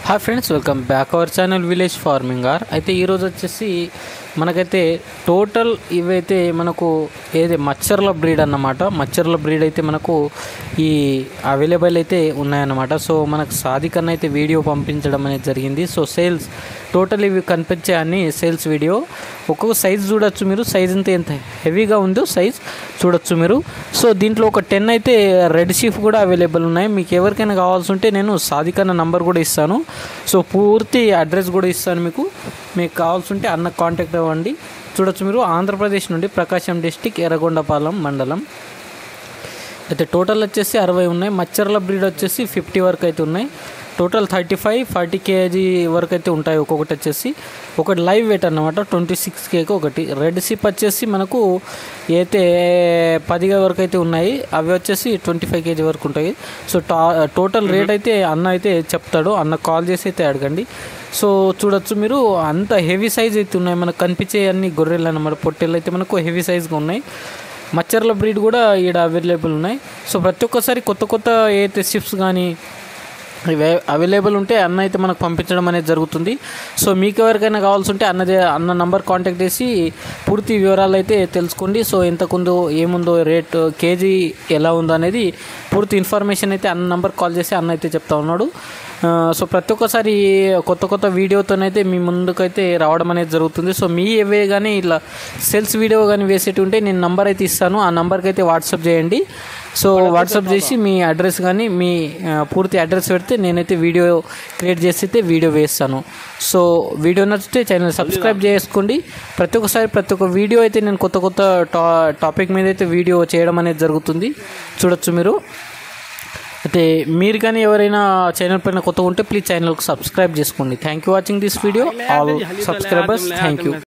hi friends welcome back our channel village farming ఆర్ అయితే ఈరోజు వచ్చేసి మనకైతే టోటల్ ఇవైతే మనకు ఏది మచ్చర్ల బ్రీడ్ అన్నమాట మచ్చర్ల బ్రీడ్ అయితే మనకు ఈ అవైలబుల్ అయితే ఉన్నాయన్నమాట సో మనకు సాధికన్న అయితే వీడియో పంపించడం అనేది జరిగింది సో సేల్స్ టోటల్ ఇవి కనిపించే అన్ని సేల్స్ వీడియో ఒక్కొక్క సైజ్ చూడొచ్చు మీరు సైజ్ అంతా ఎంత హెవీగా ఉందో సైజ్ చూడొచ్చు మీరు సో దీంట్లో ఒక టెన్ అయితే రెడ్ షీఫ్ కూడా అవైలబుల్ ఉన్నాయి మీకు ఎవరికైనా కావాల్సి ఉంటే నేను సాధికన్న నంబర్ కూడా ఇస్తాను సో పూర్తి అడ్రస్ కూడా ఇస్తాను మీకు మీకు కావాల్సి ఉంటే అన్న కాంటాక్ట్ అవ్వండి చూడొచ్చు మీరు ఆంధ్రప్రదేశ్ నుండి ప్రకాశం డిస్టిక్ ఎర్రగొండపాలెం మండలం అయితే టోటల్ వచ్చేసి అరవై ఉన్నాయి మచ్చర్ల బ్రీడ్ వచ్చేసి ఫిఫ్టీ వరకు అయితే ఉన్నాయి total thirty five forty KG వరకు అయితే ఉంటాయి ఒక్కొక్కటి వచ్చేసి ఒకటి లైవ్ వెయిట్ అన్నమాట ట్వంటీ సిక్స్ కేకి ఒకటి రెడ్ సిప్ వచ్చేసి మనకు అయితే పదిగా వరకు అయితే ఉన్నాయి అవి వచ్చేసి ట్వంటీ ఫైవ్ కేజీ వరకు ఉంటాయి సో టా టోటల్ రేట్ అయితే అన్న అయితే చెప్తాడు అన్న కాల్ చేసి అయితే అడగండి సో చూడొచ్చు మీరు అంత హెవీ సైజ్ అయితే ఉన్నాయి మనకు కనిపించే అన్ని గొర్రెలు అన్నమాట పొట్టేళ్ళు అయితే మనకు హెవీ సైజ్గా ఉన్నాయి మచ్చర్ల బ్రీడ్ కూడా ఈడ అవైలబుల్ ఉన్నాయి సో ప్రతి ఒక్కసారి కొత్త కొత్త ఏదైతే షిప్స్ కానీ ఇవి అవైలబుల్ ఉంటే అన్న అయితే మనకు పంపించడం అనేది జరుగుతుంది సో మీకు ఎవరికైనా కావాల్సి ఉంటే అన్నదే అన్న నంబర్ కాంటాక్ట్ చేసి పూర్తి వివరాలు అయితే తెలుసుకోండి సో ఎంతకుందో ఏముందో రేట్ కేజీ ఎలా ఉందో అనేది పూర్తి ఇన్ఫర్మేషన్ అయితే అన్న నంబర్ కాల్ చేసి అన్న అయితే చెప్తా ఉన్నాడు ఆ, సో ప్రతి ఒక్కసారి కొత్త కొత్త వీడియోతోనైతే మీ ముందుకైతే రావడం అనేది జరుగుతుంది సో మీ ఏవే కానీ ఇట్లా సేల్స్ వీడియో కానీ వేసేటి ఉంటే నేను నంబర్ అయితే ఇస్తాను ఆ నంబర్కి అయితే వాట్సాప్ చేయండి సో వాట్సాప్ చేసి మీ అడ్రస్ కానీ మీ ఆ, పూర్తి అడ్రస్ పెడితే నేనైతే వీడియో క్రియేట్ చేసి అయితే వీడియో వేస్తాను సో వీడియో నచ్చితే ఛానల్ సబ్స్క్రైబ్ చేసుకోండి ప్రతి ఒక్కసారి ప్రతి ఒక్క వీడియో అయితే నేను కొత్త కొత్త టా టాపిక్ మీద అయితే వీడియో చేయడం అనేది జరుగుతుంది చూడొచ్చు మీరు అయితే మీరు కానీ ఎవరైనా ఛానల్ పైన కొత్తగా ఉంటే ప్లీజ్ ఛానల్కి సబ్స్క్రైబ్ చేసుకోండి thank you watching this video all subscribers thank you